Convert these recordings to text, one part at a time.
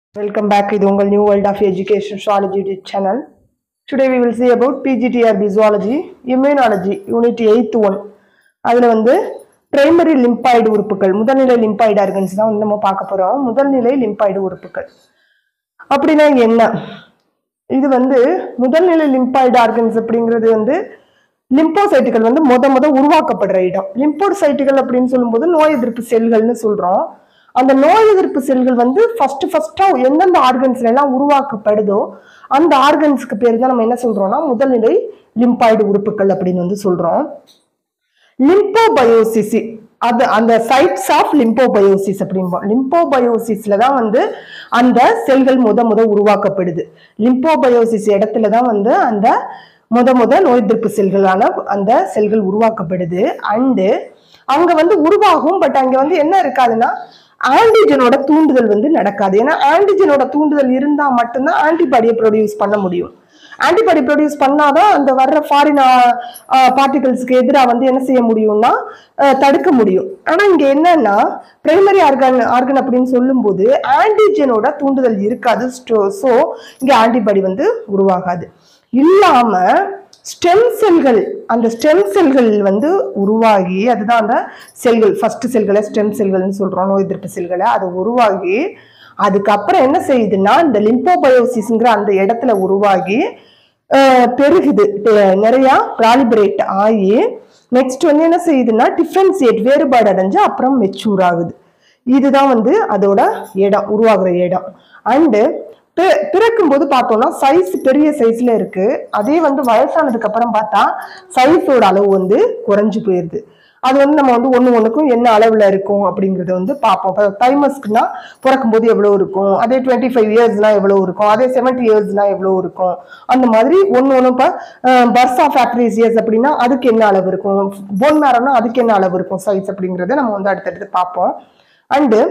Welcome back இது உங்கள் new world of education zoology channel today we will see about PGTRB zoology immunology unit eight one அதில் வந்து primary lymphoid உறுப்புகள் முதல்நிலை lymphoid organs தான் வந்து நம்ம பார்க்க போகிறோம் முதல்நிலை லிம்பாய்டு உறுப்புகள் அப்படின்னா என்ன இது வந்து முதல்நிலை லிம்பாய்டு ஆர்கன்ஸ் அப்படிங்கிறது வந்து லிம்போசைட்டுகள் வந்து முத முத உருவாக்கப்படுற இடம் லிம்போசைட்டுகள் அப்படின்னு சொல்லும்போது நோய் எதிர்ப்பு செல்கள்னு சொல்றோம் அந்த நோய் எதிர்ப்பு செல்கள் வந்து ஃபர்ஸ்ட் ஃபர்ஸ்டா எந்தெந்த ஆர்கன்ஸ்ல எல்லாம் உருவாக்கப்படுதோ அந்த ஆர்கன்ஸ்க்கு பேர் தான் நம்ம என்ன சொல்றோம்னா முதல்நிலை லிம்பாய்டு உறுப்புகள் அப்படின்னு வந்து சொல்றோம் லிம்போபயோசிஸ் அது அந்த சைட்ஸ் ஆஃப் லிம்போபயோசிஸ் அப்படிம்போம் லிம்போபயோசிஸ்ல தான் வந்து அந்த செல்கள் முத முத உருவாக்கப்படுது லிம்போபயோசிஸ் இடத்துல தான் வந்து அந்த முத முத நோய் எதிர்ப்பு செல்களான அந்த செல்கள் உருவாக்கப்படுது அண்டு அங்க வந்து உருவாகும் பட் அங்க வந்து என்ன இருக்காதுன்னா ஆன்டிஜனோட தூண்டுதல் வந்து நடக்காது ஏன்னா ஆன்டிஜனோட தூண்டுதல் இருந்தா மட்டும்தான் ஆன்டிபாடியை ப்ரொடியூஸ் பண்ண முடியும் ஆன்டிபாடி ப்ரொடியூஸ் பண்ணாதான் அந்த வர்ற ஃபாரின் பார்ட்டிகல்ஸ்க்கு எதிராக வந்து என்ன செய்ய முடியும்னா அஹ், தடுக்க முடியும் ஆனா இங்க என்னன்னா பிரைமரி ஆர்கன் ஆர்கன் அப்படின்னு சொல்லும்போது ஆன்டிஜனோட தூண்டுதல் இருக்காது ஸோ இங்க ஆன்டிபாடி வந்து உருவாகாது இல்லாம ஸ்டெம் செல்கள் அந்த ஸ்டெம் செல்கள் வந்து உருவாகி அதுதான் அந்த செல்கள் ஃபர்ஸ்ட் செல்களை ஸ்டெம் செல்கள்னு சொல்றோம் நோய் எதிர்ப்பு செல்களை அது உருவாகி அதுக்கப்புறம் என்ன செய்யுதுன்னா இந்த லிம்போபயோசிஸ்ங்கிற அந்த இடத்துல உருவாகி அஹ், பெருகுது அஹ், நிறைய ப்ராலிபரேட் ஆகி நெக்ஸ்ட் வந்து என்ன செய்யுதுன்னா டிஃபரன்சியேட் வேறுபாடு அடைஞ்சு அப்புறம் மெச்சூர் ஆகுது இதுதான் வந்து அதோட இடம் உருவாகுற இடம் அண்டு பிறக்கும் போது பார்த்தோம்னா சைஸ் பெரிய சைஸ்ல இருக்கு அதே வந்து வயசானதுக்கு அப்புறம் பார்த்தா சைஸோட அளவு வந்து குறைஞ்சு போயிருது அது வந்து நம்ம வந்து ஒண்ணு ஒண்ணுக்கும் என்ன அளவுல இருக்கும் அப்படிங்கறத வந்து பார்ப்போம் இப்போ தைமஸ்க்குனா பிறக்கும் போது எவ்வளவு இருக்கும் அதே டுவெண்ட்டி ஃபைவ் இயர்ஸ்னா எவ்வளவு இருக்கும் அதே செவன்டி இயர்ஸ்னா எவ்வளவு இருக்கும் அந்த மாதிரி ஒண்ணு ஒண்ணு இப்போ பர்ஸ் ஆஃப் இயர்ஸ் அப்படின்னா அதுக்கு என்ன அளவு இருக்கும் போன் மேரோனா அதுக்கு என்ன அளவு இருக்கும் சைஸ் அப்படிங்கறத நம்ம வந்து அடுத்தடுத்து பார்ப்போம் அண்டு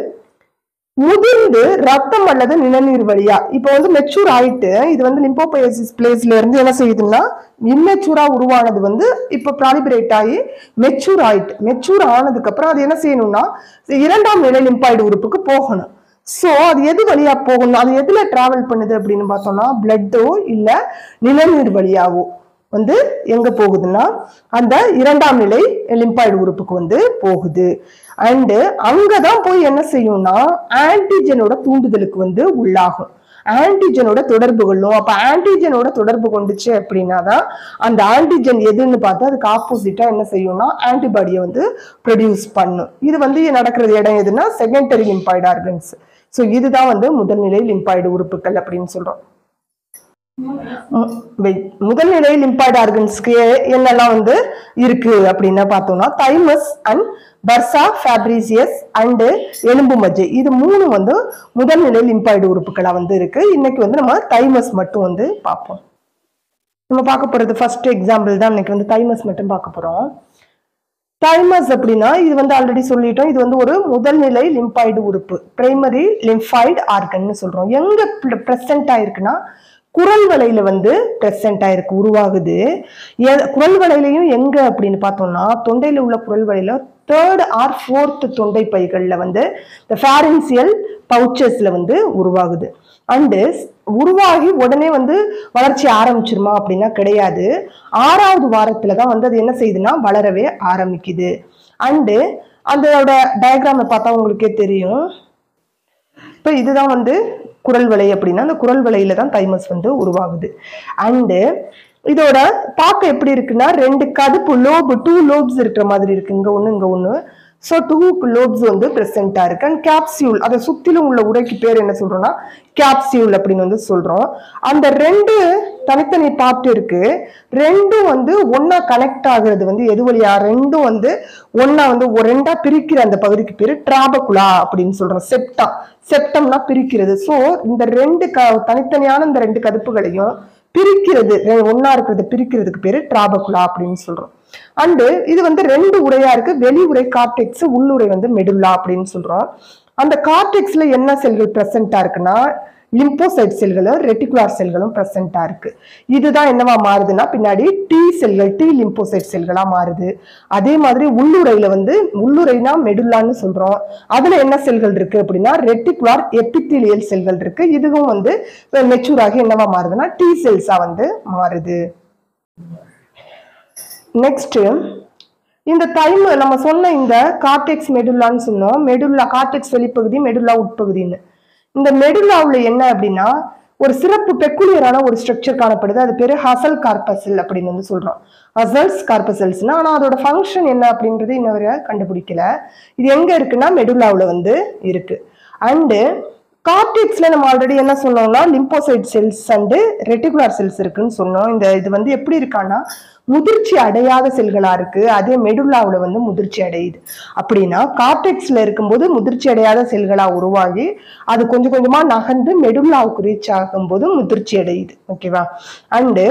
முதிர்ந்து ரத்தம் அல்லது நிணநீர் வழியா இப்போ வந்து மெச்சூர் ஆயிட்டு இது வந்து லிம்போபயோசிஸ் பிளேஸ்ல இருந்து என்ன செய்யுதுன்னா இம்மெச்சூரா உருவானது வந்து இப்போ ப்ராலிபரேட் ஆகி மெச்சூர் ஆயிட்டு மெச்சூர் ஆனதுக்கு அப்புறம் அது என்ன செய்யணும்னா இரண்டாம் நிலை லிம்பாய்டு உறுப்புக்கு போகணும் ஸோ அது எது வழியா போகணும் அது எதுல டிராவல் பண்ணுது அப்படின்னு பார்த்தோம்னா பிளட்டோ இல்ல நிணநீர் வழியாவோ வந்து எங்க போகுதுன்னா அந்த இரண்டாம் நிலை லிம்பாய்டு உறுப்புக்கு வந்து போகுது அண்டு அங்கதான் போய் என்ன செய்யும்னா ஆன்டிஜனோட தூண்டுதலுக்கு வந்து உள்ளாகும் ஆன்டிஜனோட தொடர்பு கொள்ளும் அப்ப ஆன்டிஜனோட தொடர்பு கொண்டுச்சு அப்படின்னா தான் அந்த ஆன்டிஜன் எதுன்னு பார்த்தா அதுக்கு ஆப்போசிட்டா என்ன செய்யும்னா ஆன்டிபாடியை வந்து ப்ரொடியூஸ் பண்ணும் இது வந்து நடக்கிறது இடம் எதுன்னா செகண்டரி லிம்பாய்டு ஆர்கன்ஸ் ஸோ இதுதான் வந்து முதல்நிலை லிம்பாய்டு உறுப்புகள் அப்படின்னு சொல்றோம் மு- வெய்- முதல்நிலை லிம்பாய்டு ஆர்கன்ஸ்க்கு என்னெல்லாம் வந்து இருக்கு அப்படின்னு பார்த்தோம்னா thymus and bursa fabricius and எலும்பு மஜ்ஜை இது மூணு வந்து முதல்நிலை லிம்பாய்டு உறுப்புகளா வந்து இருக்கு இன்னைக்கு வந்து நம்ம தைமஸ் மட்டும் வந்து பார்ப்போம் நம்ம பார்க்க போறது ஃபர்ஸ்ட் எக்ஸாம்பிள் தான் இன்னைக்கு வந்து தைமஸ் மட்டும் பார்க்க போறோம் தைமஸ் அப்படின்னா இது வந்து ஆல்ரெடி சொல்லிட்டோம் இது வந்து ஒரு முதல்நிலை லிம்பாய்டு உறுப்பு பிரைமரி லிம்பாய்டு ஆர்கன்னு சொல்றோம் எங்க பிரசன்ட் ஆயிருக்குன்னா குரல் வலையில வந்து பிரசன்ட் ஆயிருக்கு உருவாகுது எ- குரல் வலையிலையும் எங்க அப்படின்னு பார்த்தோம்னா தொண்டையில உள்ள குரல் வலையில தேர்ட் ஆர் ஃபோர்த் தொண்டை பைகள்ல வந்து இந்த ஃபேரன்சியல் பவுச்சஸ்ல வந்து உருவாகுது அண்டு உருவாகி உடனே வந்து வளர்ச்சி ஆரம்பிச்சிருமா அப்படின்னா கிடையாது ஆறாவது வாரத்துல தான் வந்து அது என்ன செய்யுதுன்னா வளரவே ஆரம்பிக்குது அண்டு அதோட டயக்ராமை பார்த்தா உங்களுக்கே தெரியும் இப்போ இதுதான் வந்து குரல் வலை அப்படின்னா அந்த குரல் வலையில தான் தைமஸ் வந்து உருவாகுது அண்டு இதோட பார்க்க எப்படி இருக்குன்னா ரெண்டு கதுப்பு லோபு டூ லோப்ஸ் இருக்கிற மாதிரி இருக்கு இங்க ஒண்ணு இங்க ஒண்ணு ஸோ டூ லோப்ஸ் வந்து பிரசண்டா இருக்கு அண்ட் கேப்சியூல் அதை சுத்திலும் உள்ள உரைக்கு பேர் என்ன சொல்றோம்னா கேப்சியூல் அப்படின்னு வந்து சொல்றோம் அந்த ரெண்டு தனித்தனி பார்ட் இருக்கு ரெண்டும் வந்து ஒண்ணா கனெக்ட் ஆகுறது வந்து எது வழியா ரெண்டும் வந்து ஒண்ணா வந்து ஒரு ரெண்டா பிரிக்கிற அந்த பகுதிக்கு பேரு டிராபகுலா அப்படின்னு சொல்றோம் செப்டம் செப்டம்னா பிரிக்கிறது ஸோ இந்த ரெண்டு க தனித்தனியான இந்த ரெண்டு கதுப்புகளையும் பிரிக்கிறது ரெ- ஒண்ணா இருக்கிறத பிரிக்கிறதுக்கு பேரு டிராபகுலா அப்படின்னு சொல்றோம் அண்டு இது வந்து ரெண்டு உரையா இருக்கு வெளி உரை கார்டெக்ஸ் உள்ளுரை வந்து மெடுல்லா அப்படின்னு சொல்றோம் அந்த கார்டெக்ஸ்ல என்ன செல்கள் பிரசண்டா இருக்குன்னா லிம்போசைட் செல்களும் ரெட்டிகுலார் செல்களும் ப்ரெசென்ட்டா இருக்கு இதுதான் என்னவா மாறுதுன்னா பின்னாடி டி செல்கள் டி லிம்போசைட் செல்களா மாறுது அதே மாதிரி உள்ளுரையில வந்து உள்ளுரைனா மெடுல்லான்னு சொல்றோம் அதுல என்ன செல்கள் இருக்கு அப்படின்னா ரெட்டிகுலார் எபித்திலியல் செல்கள் இருக்கு இதுவும் வந்து மெச்சூர் ஆகி என்னவா மாறுதுன்னா டி செல்ஸா வந்து மாறுது நெக்ஸ்ட் இந்த தைம் நம்ம சொன்ன இந்த கார்டெக்ஸ் மெடுல்லான்னு சொன்னோம் மெடுல்லா கார்டெக்ஸ் வெளிப்பகுதி மெடுல்லா உட்பகுதின்னு இந்த மெடுல்லாவுல என்ன அப்படின்னா ஒரு சிறப்பு பெக்குலியரான ஒரு ஸ்ட்ரக்சர் காணப்படுது அது பேரு ஹசல் கார்பசல் அப்படின்னு வந்து சொல்றோம் ஹசல்ஸ் கார்பசல்ஸ்னா ஆனா அதோட ஃபங்க்ஷன் என்ன அப்படின்றது இன்ன வரை கண்டுபிடிக்கல இது எங்க இருக்குன்னா மெடுல்லாவுல வந்து இருக்கு அண்டு கார்டெக்ஸ்ல நம்ம ஆல்ரெடி என்ன சொன்னோம்னா lymphocyte cells and reticular cells இருக்குன்னு சொன்னோம் இந்த இது வந்து எப்படி இருக்கான்னா முதிர்ச்சி அடையாத செல்களா இருக்கு அதே மெடுல்லாவுல வந்து முதிர்ச்சி அடையுது அப்படின்னா கார்டெக்ஸ்ல இருக்கும்போது முதிர்ச்சி அடையாத செல்களா உருவாகி அது கொஞ்சம் கொஞ்சமா நகர்ந்து மெடுல்லாவுக்கு ரீச் ஆகும்போது முதிர்ச்சி அடையுது ஓகேவா அண்டு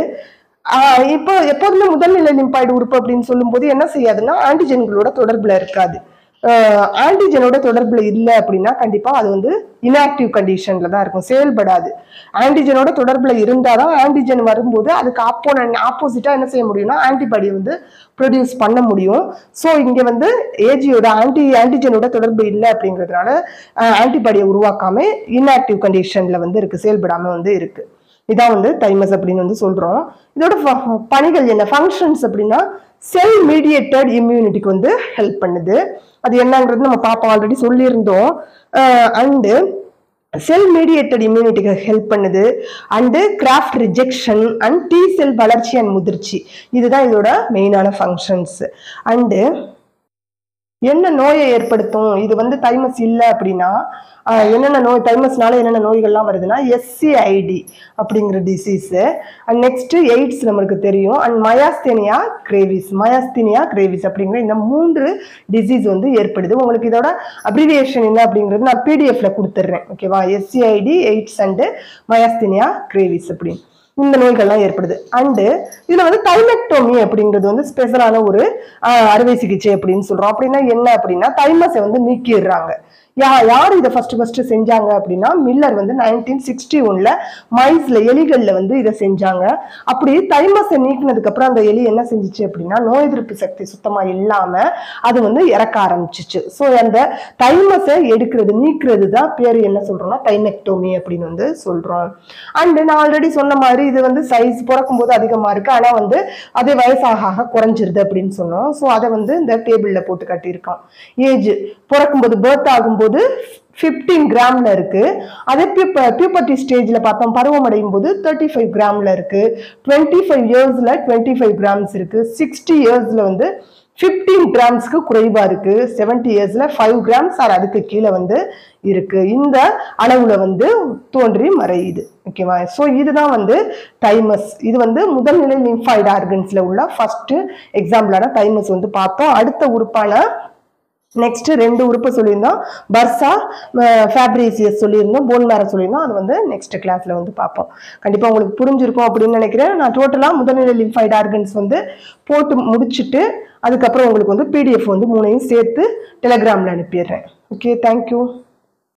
இப்போ எப்போதுமே முதல்நிலை லிம்பாய்டு உறுப்பு அப்படின்னு சொல்லும்போது என்ன செய்யாதுன்னா ஆன்டிஜென்களோட தொடர்புல இருக்காது ஆன்டிஜனோட தொடர்புல இல்லை அப்படின்னா கண்டிப்பா அது வந்து இன்ஆக்டிவ் கண்டிஷன்ல தான் இருக்கும் செயல்படாது ஆன்டிஜனோட தொடர்புல இருந்தாதான் ஆன்டிஜன் வரும்போது அதுக்கு ஆப்போனன் ஆப்போசிட்டா என்ன செய்ய முடியும்னா ஆன்டிபாடி வந்து ப்ரொடியூஸ் பண்ண முடியும் ஸோ இங்க வந்து ஏஜியோட ஆன்டி ஆன்டிஜனோட தொடர்பு இல்லை அப்படிங்கிறதுனால ஆன்டிபாடியை உருவாக்காம இன்ஆக்டிவ் கண்டிஷன்ல வந்து இருக்கு செயல்படாம வந்து இருக்கு இதான் வந்து தைமஸ் அப்படின்னு வந்து சொல்றோம் இதோட ஃப- பணிகள் என்ன ஃபங்க்ஷன்ஸ் அப்படின்னா செல் மீடியேட்டட் இம்யூனிட்டிக்கு வந்து ஹெல்ப் பண்ணுது அது என்னங்கிறது நம்ம பார்ப்போம் ஆல்ரெடி சொல்லியிருந்தோம் அண்டு செல் மீடியேட்டட் இம்யூனிட்டிக்கு ஹெல்ப் பண்ணுது and graft rejection and T cell வளர்ச்சி அண்ட் முதிர்ச்சி இதுதான் இதோட மெயினான ஃபங்க்ஷன்ஸ் அண்டு என்ன நோயை ஏற்படுத்தும் இது வந்து தைமஸ் இல்லை அப்படின்னா ஆஹ் என்னென்ன நோய் தைமஸ்னால என்னென்ன நோய்கள்லாம் வருதுன்னா எஸ்சிஐடி அப்படிங்கிற டிசீஸ் அண்ட் நெக்ஸ்ட் எய்ட்ஸ் நம்மளுக்கு தெரியும் and myasthenia gravis myasthenia gravis அப்படிங்கிற இந்த மூன்று டிசீஸ் வந்து ஏற்படுது உங்களுக்கு இதோட அப்ரிவியேஷன் என்ன அப்படிங்கிறது நான் பிடிஎஃப்ல கொடுத்துட்றேன் ஓகேவா SCID AIDS and myasthenia gravis அப்படின்னு இந்த நோய்கள்லாம் ஏற்படுது அண்டு இதுல வந்து தைமக்டோமி அப்படிங்கிறது வந்து ஸ்பெஷலான ஒரு ஆஹ், அறுவை சிகிச்சை அப்படின்னு சொல்றோம் அப்படின்னா என்ன அப்படின்னா தைமஸை வந்து நீக்கிடுறாங்க யா யார் இதை ஃபர்ஸ்ட் ஃபர்ஸ்ட் செஞ்சாங்க அப்படின்னா மில்லர் வந்து நைன்டீன் சிக்ஸ்டி ஒன்ல மைஸ்ல எலிகள்ல வந்து இதை செஞ்சாங்க அப்படி தைமஸை நீக்கினதுக்கு அப்புறம் அந்த எலி என்ன செஞ்சுச்சு அப்படின்னா நோய் எதிர்ப்பு சக்தி சுத்தமா இல்லாம அது வந்து இறக்க ஆரம்பிச்சிச்சு ஸோ அந்த தைமஸை எடுக்கிறது நீக்கிறது தான் பேர் என்ன சொல்றோம்னா தைமெக்டோமி அப்படின்னு வந்து சொல்றோம் அண்ட் நான் ஆல்ரெடி சொன்ன மாதிரி இது வந்து சைஸ் பிறக்கும் போது அதிகமா இருக்கு ஆனா வந்து அதே வயசாக ஆக குறைஞ்சிருது அப்படின்னு சொன்னோம் ஸோ அதை வந்து இந்த டேபிள்ல போட்டு காட்டியிருக்கோம் ஏஜ் பிறக்கும்போது பர்த் ஆகும்போது ஃபிஃப்டீன் கிராம்ல இருக்கு அதே பியூபர்ட்டி ஸ்டேஜ்ல பார்த்தோம் பருவம் அடையும் போது தேர்ட்டி ஃபைவ் கிராம்ல இருக்கு டுவெண்ட்டி ஃபைவ் இயர்ஸ்ல டுவெண்ட்டி ஃபைவ் கிராம்ஸ் இருக்கு சிக்ஸ்டி இயர்ஸ்ல வந்து ஃபிஃப்டீன் கிராம்ஸ்க்கு குறைவா இருக்கு செவன்டி இயர்ஸ்ல ஃபைவ் கிராம்ஸ் ஆர் அதுக்கு கீழே வந்து இருக்கு இந்த அளவுல வந்து தோன்றி மறையுது ஓகேவா ஸோ இதுதான் வந்து தைமஸ் இது வந்து முதல்நிலை லிம்ஃபாய்டு ஆர்கன்ஸ்ல உள்ள ஃபர்ஸ்ட் எக்ஸாம்பிளான தைமஸ் வந்து பார்த்தோம் அடுத்த உறுப்பான நெக்ஸ்ட் ரெண்டு உறுப்பு சொல்லியிருந்தோம் பர்சா ஃபேப்ரிசியஸ் சொல்லியிருந்தோம் போன் மேர சொல்லியிருந்தோம் அது வந்து நெக்ஸ்ட் கிளாஸ்ல வந்து பார்ப்போம் கண்டிப்பா உங்களுக்கு புரிஞ்சிருக்கும் அப்படின்னு நினைக்கிறேன் நான் டோட்டலா முதல்நிலை லிம்ஃபைட் ஆர்கன்ஸ் வந்து போட்டு முடிச்சுட்டு அதுக்கப்புறம் உங்களுக்கு வந்து பிடிஎஃப் வந்து மூணையும் சேர்த்து டெலகிராம்ல அனுப்பிடுறேன் ஓகே தேங்க்யூ